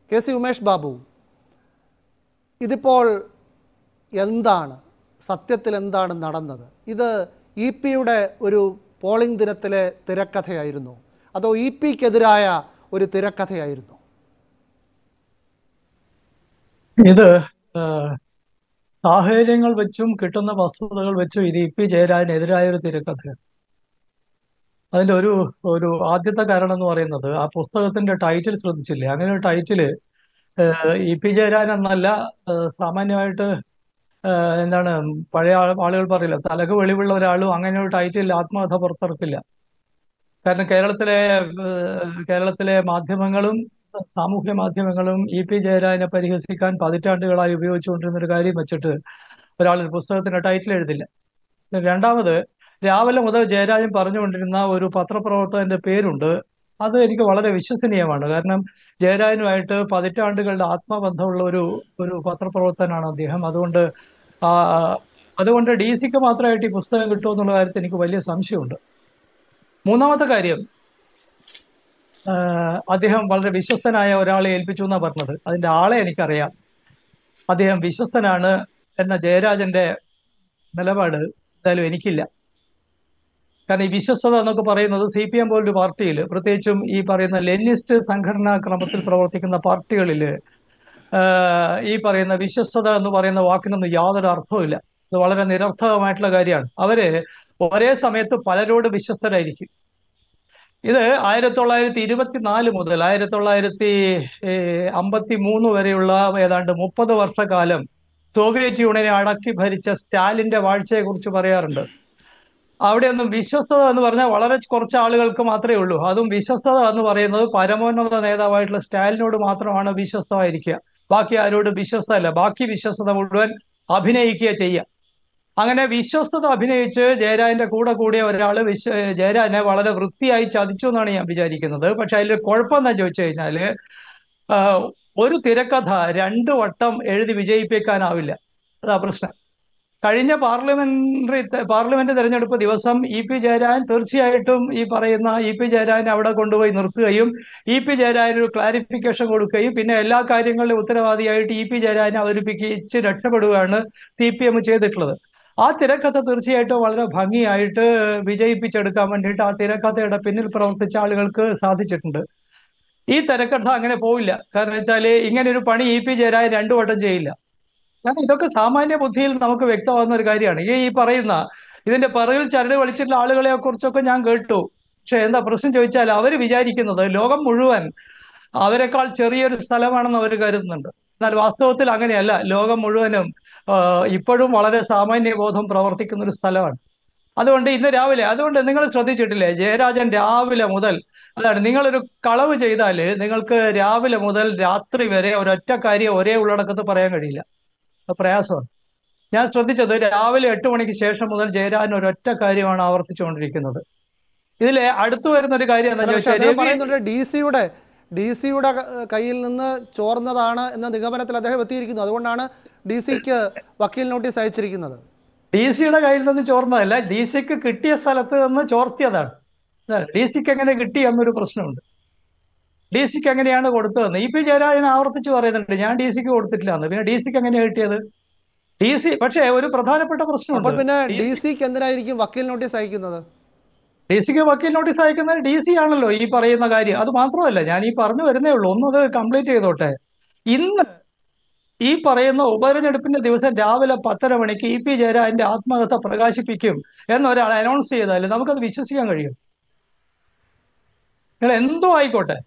K C Umesh Babu ഇതിപ്പോൾ എന്താണ് സത്യത്തിൽ എന്താണ് നടന്നത് ഇത് ഇ പിയുടെ ഒരു പോളിംഗ് ദിനത്തിലെ തിരക്കഥയായിരുന്നു അതോ ഇ പിക്കെതിരായ ഒരു തിരക്കഥയായിരുന്നു ഇത് ആ, സാഹചര്യങ്ങൾ വെച്ചും കിട്ടുന്ന വസ്തുതകൾ വെച്ചും ഇത് ഇ പി ജയരാജനെതിരായ ഒരു തിരക്കഥയാണ് അതിന്റെ ഒരു ഒരു ആദ്യത്തെ കാരണം എന്ന് പറയുന്നത് ആ പുസ്തകത്തിന്റെ ടൈറ്റിൽ ശ്രദ്ധിച്ചില്ലേ അങ്ങനെ ഒരു ടൈറ്റില് ഇ പി ജയരാജൻ എന്നല്ല ആ, സാമാന്യമായിട്ട് ആ, എന്താണ് പഴയ ആൾ- ആളുകൾ പറയില്ല തലക്ക് വെളിവുള്ള ഒരാളും അങ്ങനെ ഒരു ടൈറ്റിൽ ആത്മകഥ പുറത്തിറക്കില്ല കാരണം കേരളത്തിലെ ഏഹ്, കേരളത്തിലെ മാധ്യമങ്ങളും സാമൂഹ്യ മാധ്യമങ്ങളും ഇ പി ജയരാജനെ പരിഹസിക്കാൻ പതിറ്റാണ്ടുകളായി ഉപയോഗിച്ചുകൊണ്ടിരുന്ന ഒരു കാര്യം വെച്ചിട്ട് ഒരാൾ ഒരു പുസ്തകത്തിന്റെ ടൈറ്റിൽ എഴുതില്ല രണ്ടാമത് രാവിലെ മുതൽ ജയരാജൻ പറഞ്ഞുകൊണ്ടിരുന്ന ഒരു പത്രപ്രവർത്തകന്റെ പേരുണ്ട് അത് എനിക്ക് വളരെ വിശ്വസനീയമാണ് കാരണം ജയരാജനുമായിട്ട് പതിറ്റാണ്ടുകളുടെ ആത്മബന്ധമുള്ള ഒരു ഒരു പത്രപ്രവർത്തകനാണ് അദ്ദേഹം അതുകൊണ്ട് ആ അതുകൊണ്ട് ഡി സിക്ക് മാത്രമായിട്ട് ഈ പുസ്തകം കിട്ടുമെന്നുള്ള കാര്യത്തിൽ എനിക്ക് വലിയ സംശയമുണ്ട് മൂന്നാമത്തെ കാര്യം ആഹ് അദ്ദേഹം വളരെ വിശ്വസ്തനായ ഒരാളെ ഏൽപ്പിച്ചു എന്നാണ് പറഞ്ഞത് അതിന്റെ ആളെ എനിക്കറിയാം അദ്ദേഹം വിശ്വസ്തനാണ് എന്ന ജയരാജന്റെ നിലപാട് എന്തായാലും എനിക്കില്ല കാരണം ഈ വിശ്വസ്തത എന്നൊക്കെ പറയുന്നത് സി പി എം പോലൊരു പാർട്ടിയിൽ പ്രത്യേകിച്ചും ഈ പറയുന്ന ലെനിസ്റ്റ് സംഘടനാ ക്രമത്തിൽ പ്രവർത്തിക്കുന്ന പാർട്ടികളിൽ ഈ പറയുന്ന വിശ്വസ്തത എന്ന് പറയുന്ന വാക്കിനൊന്നും യാതൊരു അർത്ഥവുമില്ല ഇത് വളരെ നിരർത്ഥകമായിട്ടുള്ള കാര്യമാണ് അവര് ഒരേ സമയത്ത് പലരോട് വിശ്വസ്തരായിരിക്കും ഇത് ആയിരത്തി തൊള്ളായിരത്തി ഇരുപത്തിനാല് മുതൽ ആയിരത്തി തൊള്ളായിരത്തി അമ്പത്തി മൂന്ന് വരെയുള്ള ഏതാണ്ട് മുപ്പത് വർഷക്കാലം സോവിയറ്റ് യൂണിയനെ അടക്കി ഭരിച്ച സ്റ്റാലിന്റെ വാഴ്ചയെ കുറിച്ച് പറയാറുണ്ട് അവിടെയൊന്നും വിശ്വസ്തത എന്ന് പറഞ്ഞാൽ വളരെ കുറച്ച് ആളുകൾക്ക് മാത്രമേ ഉള്ളൂ അതും വിശ്വസ്തത എന്ന് പറയുന്നത് പരമോന്നത നേതാവായിട്ടുള്ള സ്റ്റാലിനോട് മാത്രമാണ് വിശ്വസ്തമായിരിക്കുക ബാക്കി ആരോട് വിശ്വസ്തല്ല ബാക്കി വിശ്വസ്തത മുഴുവൻ അഭിനയിക്കുക ചെയ്യുക അങ്ങനെ വിശ്വസ്തത അഭിനയിച്ച് ജയരാജന്റെ കൂടെ കൂടിയ ഒരാൾ വിശ്വ ജയരാജനെ വളരെ വൃത്തിയായി ചതിച്ചു എന്നാണ് ഞാൻ വിചാരിക്കുന്നത് പക്ഷെ അതിൽ കുഴപ്പം എന്താ ചോദിച്ചു കഴിഞ്ഞാല് ആഹ് ഒരു തിരക്കഥ രണ്ട് വട്ടം എഴുതി വിജയിപ്പിക്കാനാവില്ല അതാ പ്രശ്നം കഴിഞ്ഞ പാർലമെന്ററി പാർലമെന്റ് തെരഞ്ഞെടുപ്പ് ദിവസം ഇ പി ജയരാജൻ തീർച്ചയായിട്ടും ഈ പറയുന്ന ഇ പി ജയരാജനെ അവിടെ കൊണ്ടുപോയി നിർത്തുകയും ഇ പി ജയരാജൻ ഒരു ക്ലാരിഫിക്കേഷൻ കൊടുക്കുകയും പിന്നെ എല്ലാ കാര്യങ്ങളിലും ഉത്തരവാദിയായിട്ട് ഇ പി ജയരാജനെ അവതരിപ്പിച്ച് രക്ഷപ്പെടുകയാണ് സി പി എം ചെയ്തിട്ടുള്ളത് ആ തിരക്കഥ തീർച്ചയായിട്ടും വളരെ ഭംഗിയായിട്ട് വിജയിപ്പിച്ചെടുക്കാൻ വേണ്ടിയിട്ട് ആ തിരക്കഥയുടെ പിന്നിൽ പ്രവർത്തിച്ച ആളുകൾക്ക് സാധിച്ചിട്ടുണ്ട് ഈ തിരക്കഥ അങ്ങനെ പോവില്ല കാരണം വെച്ചാല് ഇങ്ങനെ ഒരു പണി ഇ പി ജയരാജൻ രണ്ടു വട്ടം ചെയ്യില്ല കാരണം ഇതൊക്കെ സാമാന്യ ബുദ്ധിയിൽ നമുക്ക് വ്യക്തമാകുന്ന ഒരു കാര്യമാണ് ഈ ഈ പറയുന്ന ഇതിന്റെ പിറകിൽ ചരട് വലിച്ചിട്ടുള്ള ആളുകളെ കുറിച്ചൊക്കെ ഞാൻ കേട്ടു പക്ഷെ എന്താ പ്രശ്നം ചോദിച്ചാൽ അവർ വിചാരിക്കുന്നത് ലോകം മുഴുവൻ അവരെക്കാൾ ചെറിയൊരു സ്ഥലമാണെന്ന് അവർ കരുതുന്നുണ്ട് എന്നാൽ വാസ്തവത്തിൽ അങ്ങനെയല്ല ലോകം മുഴുവനും ആഹ് ഇപ്പോഴും വളരെ സാമാന്യ ബോധം പ്രവർത്തിക്കുന്ന ഒരു സ്ഥലമാണ് അതുകൊണ്ട് ഇന്ന് രാവിലെ അതുകൊണ്ട് നിങ്ങൾ ശ്രദ്ധിച്ചിട്ടില്ലേ ജയരാജൻ രാവിലെ മുതൽ അതാണ് നിങ്ങളൊരു കളവ് ചെയ്താൽ നിങ്ങൾക്ക് രാവിലെ മുതൽ രാത്രി വരെ ഒരൊറ്റ കാര്യം ഒരേ ഉള്ളടക്കത്ത് പറയാൻ കഴിയില്ല അത് പ്രയാസമാണ് ഞാൻ ശ്രദ്ധിച്ചത് രാവിലെ എട്ട് മണിക്ക് ശേഷം മുതൽ ജയരാജൻ ഒരൊറ്റ കാര്യമാണ് ആവർത്തിച്ചുകൊണ്ടിരിക്കുന്നത് ഇതിലെ അടുത്തു വരുന്ന ഒരു കാര്യം എന്താ പക്ഷെ ചോദിച്ചാൽ അദ്ദേഹം രവി പറയുന്നുണ്ട് ഡി സിയുടെ ഡി സിയുടെ കയ്യിൽ നിന്ന് ചോർന്നതാണ് എന്ന നിഗമനത്തിൽ അദ്ദേഹം എത്തിയിരിക്കുന്നു അതുകൊണ്ടാണ് ഡി സിക്ക് വക്കീൽ നോട്ടീസ് അയച്ചിരിക്കുന്നത് ഡി സിയുടെ കയ്യിൽ നിന്ന് ചോർന്നതല്ല ഡി സിക്ക് കിട്ടിയ സ്ഥലത്ത് നിന്ന് ചോർത്തിയതാണ് ഡി സിക്ക് എങ്ങനെ കിട്ടി എന്നൊരു പ്രശ്നമുണ്ട് ഡി സിക്ക് എങ്ങനെയാണ് കൊടുത്തതെന്ന് ഇ പി ജയരാജൻ ആവർത്തിച്ച് പറയുന്നുണ്ട് ഞാൻ ഡി സിക്ക് കൊടുത്തിട്ടില്ല എന്ന് പിന്നെ ഡി സിക്ക് എങ്ങനെയാണ് കിട്ടിയത് ഡി സി പക്ഷേ ഒരു പ്രധാനപ്പെട്ട അപ്പോൾ പ്രശ്നമുണ്ട് പിന്നെ ഡി സിക്ക് എന്തിനായിരിക്കും വക്കീൽ നോട്ടീസ് അയക്കുന്നത് ഡി സിക്ക് വക്കീൽ നോട്ടീസ് അയക്കുന്നത് ഡി സി ആണല്ലോ ഈ പറയുന്ന കാര്യം അത് മാത്രമല്ല ഞാൻ ഈ പറഞ്ഞു വരുന്നേ ഉള്ളൂ ഒന്നത് കംപ്ലീറ്റ് ചെയ്തോട്ടെ ഇന്ന് ഈ പറയുന്ന ഉപതെരഞ്ഞെടുപ്പിന്റെ ദിവസം രാവിലെ പത്തര മണിക്ക് ഇ പി ജയരാജന്റെ ആത്മകഥ പ്രകാശിപ്പിക്കും എന്നൊരാൾ അനൗൺസ് ചെയ്താൽ നമുക്കത് വിശ്വസിക്കാൻ കഴിയും നിങ്ങൾ എന്തോ ആയിക്കോട്ടെ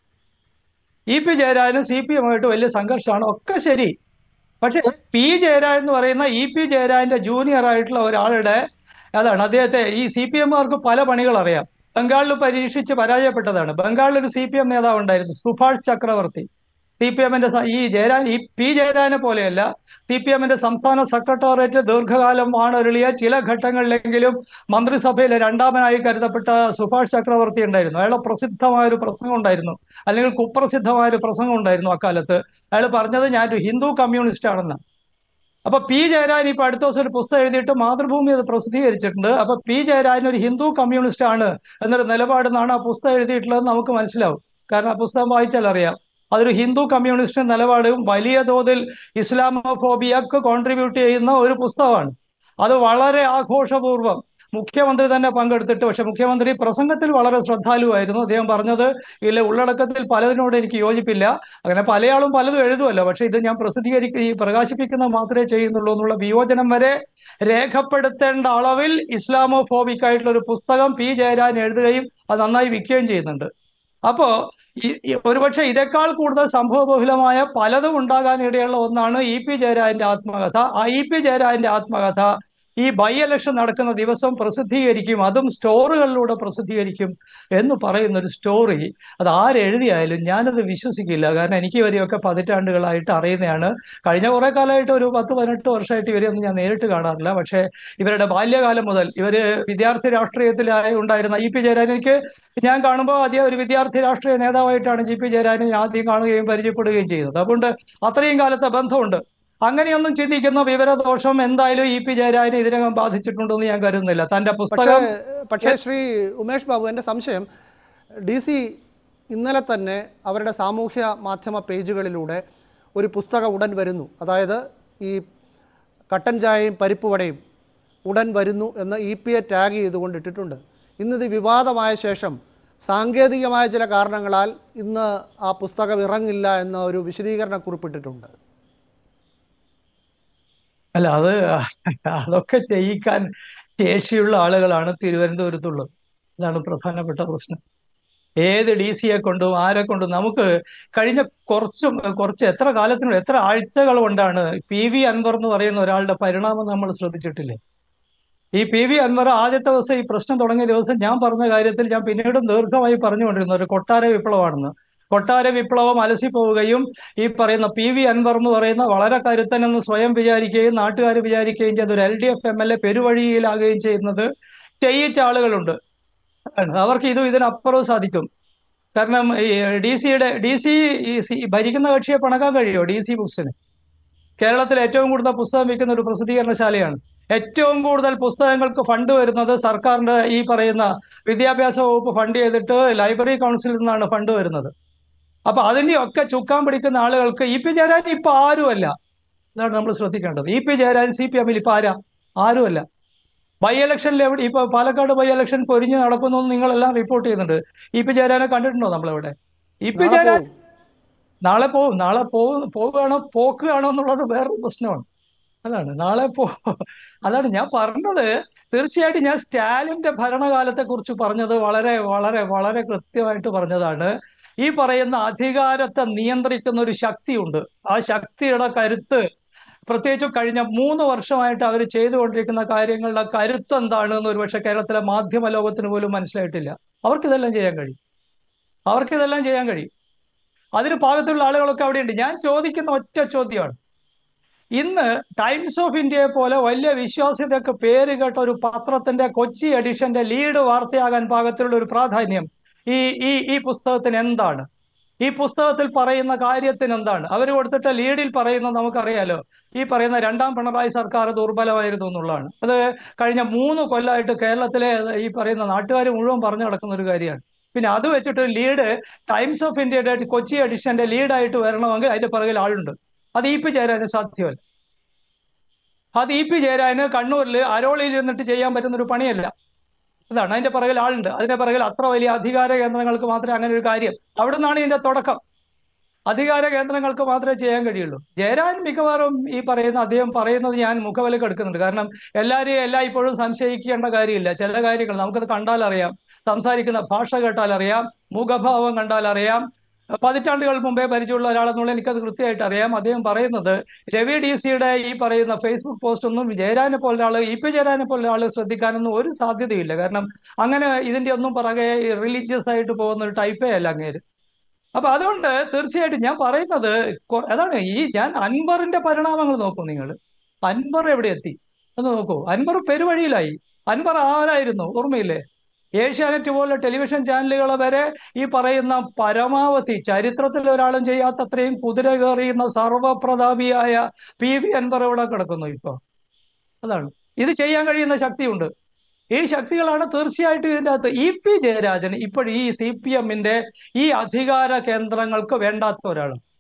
ഇ പി ജയരാജനും സി പി എമ്മായിട്ട് വലിയ സംഘർഷമാണ് ഒക്കെ ശരി പക്ഷെ പി ജയരാജൻ എന്ന് പറയുന്ന ഇ പി ജയരാജന്റെ ജൂനിയർ ആയിട്ടുള്ള ഒരാളുടെ അതാണ് അദ്ദേഹത്തെ ഈ സി പി എമ്മുകാർക്ക് പല പണികൾ അറിയാം ബംഗാളിൽ പരീക്ഷിച്ച് പരാജയപ്പെട്ടതാണ് ബംഗാളിൽ ഒരു സി പി എം നേതാവ് ഉണ്ടായിരുന്നു സുഭാഷ് ചക്രവർത്തി സി പി എമ്മിന്റെ ഈ ജയരാജൻ ഈ പി ജയരാജനെ പോലെയല്ല സി പി എമ്മിന്റെ സംസ്ഥാന സെക്രട്ടേറിയറ്റ് ദീർഘകാലം വാണൊരുളിയ ചില ഘട്ടങ്ങളിലെങ്കിലും മന്ത്രിസഭയിലെ രണ്ടാമനായി കരുതപ്പെട്ട സുഭാഷ് ചക്രവർത്തി ഉണ്ടായിരുന്നു അയാളെ പ്രസിദ്ധമായ ഒരു പ്രസംഗം ഉണ്ടായിരുന്നു അല്ലെങ്കിൽ കുപ്രസിദ്ധമായ ഒരു പ്രസംഗം ഉണ്ടായിരുന്നു അക്കാലത്ത് അയാൾ പറഞ്ഞത് ഞാൻ ഒരു ഹിന്ദു കമ്മ്യൂണിസ്റ്റ് ആണെന്ന് അപ്പൊ പി ജയരാജൻ ഇപ്പൊ അടുത്ത ദിവസം ഒരു പുസ്തകം എഴുതിയിട്ട് മാതൃഭൂമി അത് പ്രസിദ്ധീകരിച്ചിട്ടുണ്ട് അപ്പൊ പി ജയരാജൻ ഒരു ഹിന്ദു കമ്മ്യൂണിസ്റ്റ് ആണ് എന്നൊരു നിലപാടെന്നാണ് ആ പുസ്തകം എഴുതിയിട്ടുള്ളത് നമുക്ക് മനസ്സിലാവും കാരണം ആ പുസ്തകം വായിച്ചാൽ അറിയാം അതൊരു ഹിന്ദു കമ്മ്യൂണിസ്റ്റ് നിലപാടും വലിയ തോതിൽ ഇസ്ലാമോഫോബിയക്ക് കോൺട്രിബ്യൂട്ട് ചെയ്യുന്ന ഒരു പുസ്തകമാണ് അത് വളരെ ആഘോഷപൂർവ്വം മുഖ്യമന്ത്രി തന്നെ പങ്കെടുത്തിട്ട് പക്ഷെ മുഖ്യമന്ത്രി പ്രസംഗത്തിൽ വളരെ ശ്രദ്ധാലുവായിരുന്നു അദ്ദേഹം പറഞ്ഞത് ഇല്ല ഉള്ളടക്കത്തിൽ പലതിനോട് എനിക്ക് യോജിപ്പില്ല അങ്ങനെ പലയാളും പലതും എഴുതുമല്ലോ പക്ഷെ ഇത് ഞാൻ പ്രസിദ്ധീകരിക്കുക ഈ പ്രകാശിപ്പിക്കുന്ന മാത്രമേ ചെയ്യുന്നുള്ളൂ എന്നുള്ള വിയോജനം വരെ രേഖപ്പെടുത്തേണ്ട അളവിൽ ഇസ്ലാമോഫോബിക് ആയിട്ടുള്ള ഒരു പുസ്തകം പി ജയരാജൻ എഴുതുകയും അത് നന്നായി വിൽക്കുകയും ചെയ്യുന്നുണ്ട് അപ്പോ ഈ ഈ ഒരുപക്ഷെ ഇതേക്കാൾ കൂടുതൽ സംഭവബഹുലമായ പലതും ഉണ്ടാകാനിടയുള്ള ഒന്നാണ് ഇ പി ജയരാജന്റെ ആത്മകഥ ആ ഇ പി ജയരാജന്റെ ആത്മകഥ ഈ ബൈ ഇലക്ഷൻ നടക്കുന്ന ദിവസം പ്രസിദ്ധീകരിക്കും അതും സ്റ്റോറുകളിലൂടെ പ്രസിദ്ധീകരിക്കും എന്ന് പറയുന്ന ഒരു സ്റ്റോറി അത് ആരെഴുതിയായാലും ഞാനത് വിശ്വസിക്കില്ല കാരണം എനിക്ക് ഇവരെയൊക്കെ പതിറ്റാണ്ടുകളായിട്ട് അറിയുന്നതാണ് കഴിഞ്ഞ കുറെ കാലമായിട്ട് ഒരു പത്ത് പതിനെട്ട് വർഷമായിട്ട് ഇവരെയൊന്നും ഞാൻ നേരിട്ട് കാണാറില്ല പക്ഷേ ഇവരുടെ ബാല്യകാലം മുതൽ ഇവര് വിദ്യാർത്ഥി രാഷ്ട്രീയത്തിലായി ഉണ്ടായിരുന്ന ഇ പി ജയരാജൻ എനിക്ക് ഞാൻ കാണുമ്പോൾ ആദ്യം ഒരു വിദ്യാർത്ഥി രാഷ്ട്രീയ നേതാവായിട്ടാണ് ജി പി ജയരാജനെ ആദ്യം കാണുകയും പരിചയപ്പെടുകയും ചെയ്തത് അതുകൊണ്ട് അത്രയും കാലത്തെ ബന്ധമുണ്ട് അങ്ങനെയൊന്നും ചിന്തിക്കുന്ന വിവരദോഷം എന്തായാലും ഇ പി ജയരാജനെ ഇതിനകം ബാധിച്ചിട്ടുണ്ടെന്ന് ഞാൻ കരുതുന്നില്ല തന്റെ പക്ഷേ പുസ്തകം പക്ഷേ ശ്രീ ഉമേഷ് ബാബു എൻ്റെ സംശയം ഡി സി ഇന്നലെ തന്നെ അവരുടെ സാമൂഹ്യ മാധ്യമ പേജുകളിലൂടെ ഒരു പുസ്തകം ഉടൻ വരുന്നു അതായത് ഈ കട്ടൻ ചായയും പരിപ്പ് വടയും ഉടൻ വരുന്നു എന്ന് ഇ പി എ ടാഗ് ചെയ്തുകൊണ്ട് ഇട്ടിട്ടുണ്ട് ഇന്നിത് വിവാദമായ ശേഷം സാങ്കേതികമായ ചില കാരണങ്ങളാൽ ഇന്ന് ആ പുസ്തകം ഇറങ്ങില്ല എന്ന ഒരു വിശദീകരണ കുറിപ്പിട്ടിട്ടുണ്ട് അല്ല അത് അതൊക്കെ ചെയ്യിക്കാൻ ശേഷിയുള്ള ആളുകളാണ് തിരുവനന്തപുരത്തുള്ളത് അതാണ് പ്രധാനപ്പെട്ട പ്രശ്നം ഏത് ഡി സിയെ കൊണ്ടും ആരെ കൊണ്ടും നമുക്ക് കഴിഞ്ഞ കുറച്ച് കുറച്ച് എത്ര കാലത്തിനു എത്ര ആഴ്ചകൾ കൊണ്ടാണ് പി വി അൻവർ എന്ന് പറയുന്ന ഒരാളുടെ പരിണാമം നമ്മൾ ശ്രദ്ധിച്ചിട്ടില്ലേ ഈ പി വി അൻവർ ആദ്യത്തെ ദിവസം ഈ പ്രശ്നം തുടങ്ങിയ ദിവസം ഞാൻ പറഞ്ഞ കാര്യത്തിൽ ഞാൻ പിന്നീടും ദീർഘമായി പറഞ്ഞുകൊണ്ടിരുന്നു ഒരു കൊട്ടാര വിപ്ലവമാണെന്ന് കൊട്ടാര വിപ്ലവം അലസിപ്പോവുകയും ഈ പറയുന്ന പി വി അൻവർ എന്ന് പറയുന്ന വളരെ കരുത്തനെന്ന് സ്വയം വിചാരിക്കുകയും നാട്ടുകാർ വിചാരിക്കുകയും ചെയ്ത ഒരു L D F M L A പെരുവഴിയിലാകുകയും ചെയ്യുന്നത് ചെയ്യിച്ച ആളുകളുണ്ട് ആണ്. അവർക്ക് ഇതും ഇതിനപ്പുറവും സാധിക്കും കാരണം ഈ ഡി സിയുടെ ഡി സി ഈ സി- ഭരിക്കുന്ന കക്ഷിയെ പണക്കാൻ കഴിയുമോ ഡി സി ബുക്സിന് കേരളത്തിൽ ഏറ്റവും കൂടുതൽ പുസ്തകം വിൽക്കുന്ന ഒരു പ്രസിദ്ധീകരണശാലയാണ് ഏറ്റവും കൂടുതൽ പുസ്തകങ്ങൾക്ക് ഫണ്ട് വരുന്നത് സർക്കാരിന്റെ ഈ പറയുന്ന വിദ്യാഭ്യാസ വകുപ്പ് ഫണ്ട് ചെയ്തിട്ട് ലൈബ്രറി കൗൺസിലിൽ നിന്നാണ് ഫണ്ട് വരുന്നത് അപ്പൊ അതിന്റെയൊക്കെ ചുക്കാൻ പിടിക്കുന്ന ആളുകൾക്ക് ഇ പി ജയരാജൻ ഇപ്പൊ ആരുമല്ല ഇതാണ് നമ്മൾ ശ്രദ്ധിക്കേണ്ടത് E P Jayarajan C P എമ്മിൽ ഇപ്പൊ ആരാ ആരുമല്ല ബൈ ഇലക്ഷനിൽ എവിടെ ഇപ്പൊ പാലക്കാട് ബൈ ഇലക്ഷൻ പൊരിഞ്ഞ് നടക്കുന്നു എന്ന് നിങ്ങളെല്ലാം റിപ്പോർട്ട് ചെയ്യുന്നുണ്ട് ഇ പി ജയരാജനെ കണ്ടിട്ടുണ്ടോ നമ്മളെവിടെ ഇ പി നാളെ ജയരാജൻ പോവും. നാളെ പോവും നാളെ പോവും പോവുകയാണോ പോക്കുകയാണോ എന്നുള്ളത് വേറൊരു പ്രശ്നമാണ് അതാണ് നാളെ പോ അതാണ് ഞാൻ പറഞ്ഞത് തീർച്ചയായിട്ടും ഞാൻ സ്റ്റാലിന്റെ ഭരണകാലത്തെ കുറിച്ച് പറഞ്ഞത് വളരെ വളരെ വളരെ കൃത്യമായിട്ട് പറഞ്ഞതാണ് ഈ പറയുന്ന അധികാരത്തെ നിയന്ത്രിക്കുന്ന ഒരു ശക്തിയുണ്ട് ആ ശക്തിയുടെ കരുത്ത് പ്രത്യേകിച്ച് കഴിഞ്ഞ മൂന്ന് വർഷമായിട്ട് അവർ ചെയ്തുകൊണ്ടിരിക്കുന്ന കാര്യങ്ങളുടെ കരുത്ത് എന്താണ് എന്ന് ഒരുപക്ഷെ കേരളത്തിലെ മാധ്യമ ലോകത്തിന് പോലും മനസ്സിലായിട്ടില്ല അവർക്കിതെല്ലാം ചെയ്യാൻ കഴിയും അവർക്കിതെല്ലാം ചെയ്യാൻ കഴിയും അതിന് പാകത്തുള്ള ആളുകളൊക്കെ അവിടെയുണ്ട് ഞാൻ ചോദിക്കുന്ന ഒറ്റ ചോദ്യമാണ് ഇന്ന് ടൈംസ് ഓഫ് ഇന്ത്യയെ പോലെ വലിയ വിശ്വാസ്യതയൊക്കെ പേര് കേട്ട ഒരു പത്രത്തിന്റെ കൊച്ചി എഡിഷന്റെ ലീഡ് വാർത്തയാകാൻ പാകത്തിലുള്ള ഒരു പ്രാധാന്യം ഈ ഈ ഈ പുസ്തകത്തിന് എന്താണ് ഈ പുസ്തകത്തിൽ പറയുന്ന കാര്യത്തിന് എന്താണ് അവർ കൊടുത്തിട്ട ലീഡിൽ പറയുന്നത് നമുക്കറിയാലോ ഈ പറയുന്ന രണ്ടാം പിണറായി സർക്കാർ ദുർബലമായിരുന്നു എന്നുള്ളതാണ് അത് കഴിഞ്ഞ മൂന്ന് കൊല്ലമായിട്ട് കേരളത്തിലെ ഈ പറയുന്ന നാട്ടുകാർ മുഴുവൻ പറഞ്ഞു നടക്കുന്ന ഒരു കാര്യമാണ് പിന്നെ അത് വെച്ചിട്ട് ലീഡ് ടൈംസ് ഓഫ് ഇന്ത്യയുടെ കൊച്ചി എഡിഷന്റെ ലീഡായിട്ട് വരണമെങ്കിൽ അതിന്റെ പിറകിൽ ആളുണ്ട് അത് ഇ പി ജയരാജന് സാധ്യമല്ല അത് ഇ പി ജയരാജന് കണ്ണൂരിൽ അരോളിയിൽ ഇരുന്നിട്ട് ചെയ്യാൻ പറ്റുന്ന ഒരു പണിയല്ല അതാണ് അതിന്റെ പിറകിൽ ആളുണ്ട് അതിന്റെ പിറകിൽ അത്ര വലിയ അധികാര കേന്ദ്രങ്ങൾക്ക് മാത്രമേ അങ്ങനെ ഒരു കാര്യം അവിടെ നിന്നാണ് ഇതിന്റെ തുടക്കം അധികാര കേന്ദ്രങ്ങൾക്ക് മാത്രമേ ചെയ്യാൻ കഴിയുള്ളൂ ജയരാജൻ മിക്കവാറും ഈ പറയുന്ന അദ്ദേഹം പറയുന്നത് ഞാൻ മുഖവിലക്ക് എടുക്കുന്നുണ്ട് കാരണം എല്ലാവരെയും എല്ലാ ഇപ്പോഴും സംശയിക്കേണ്ട കാര്യമില്ല ചില കാര്യങ്ങൾ നമുക്കത് കണ്ടാൽ അറിയാം സംസാരിക്കുന്ന ഭാഷ കേട്ടാൽ അറിയാം മുഖഭാവം കണ്ടാൽ അറിയാം പതിറ്റാണ്ടുകൾ മുമ്പേ പരിചയമുള്ള ഒരാളെന്നുള്ള എനിക്കത് കൃത്യമായിട്ട് അറിയാം അദ്ദേഹം പറയുന്നത് രവി ഡി സിയുടെ ഈ പറയുന്ന ഫേസ്ബുക്ക് പോസ്റ്റ് ഒന്നും ജയരാനെ പോലെ ആള് ഇ പി ജയരാനെ പോലെ ആള് ശ്രദ്ധിക്കാനൊന്നും ഒരു സാധ്യതയില്ല കാരണം അങ്ങനെ ഇതിന്റെ ഒന്നും പുറകെ റിലീജിയസ് ആയിട്ട് പോകുന്ന ഒരു ടൈപ്പേ അല്ല അങ്ങേര് അപ്പൊ അതുകൊണ്ട് തീർച്ചയായിട്ടും ഞാൻ പറയുന്നത് കൊ- അതാണ് ഈ ഞാൻ അൻവറിന്റെ പരിണാമങ്ങൾ നോക്കൂ നിങ്ങൾ അൻവർ എവിടെ എത്തി എന്ന് നോക്കൂ അൻവർ പെരുവഴിയിലായി അൻവർ ആരായിരുന്നു ഓർമ്മയില്ലേ ഏഷ്യാനെറ്റ് പോലുള്ള ടെലിവിഷൻ ചാനലുകൾ വരെ ഈ പറയുന്ന പരമാവധി ചരിത്രത്തിൽ ഒരാളും ചെയ്യാത്തത്രയും കുതിര കയറിയുന്ന സർവപ്രതാപിയായ പി വി അൻവർ ഇവിടെ കിടക്കുന്നു ഇപ്പൊ അതാണ് ഇത് ചെയ്യാൻ കഴിയുന്ന ശക്തിയുണ്ട് ഈ ശക്തികളാണ് തീർച്ചയായിട്ടും ഇതിൻ്റെ അകത്ത് ഇ പി ജയരാജൻ ഇപ്പോൾ ഈ സി പി എമ്മിന്റെ ഈ അധികാര കേന്ദ്രങ്ങൾക്ക് വേണ്ടാത്ത ഒരാളാണ്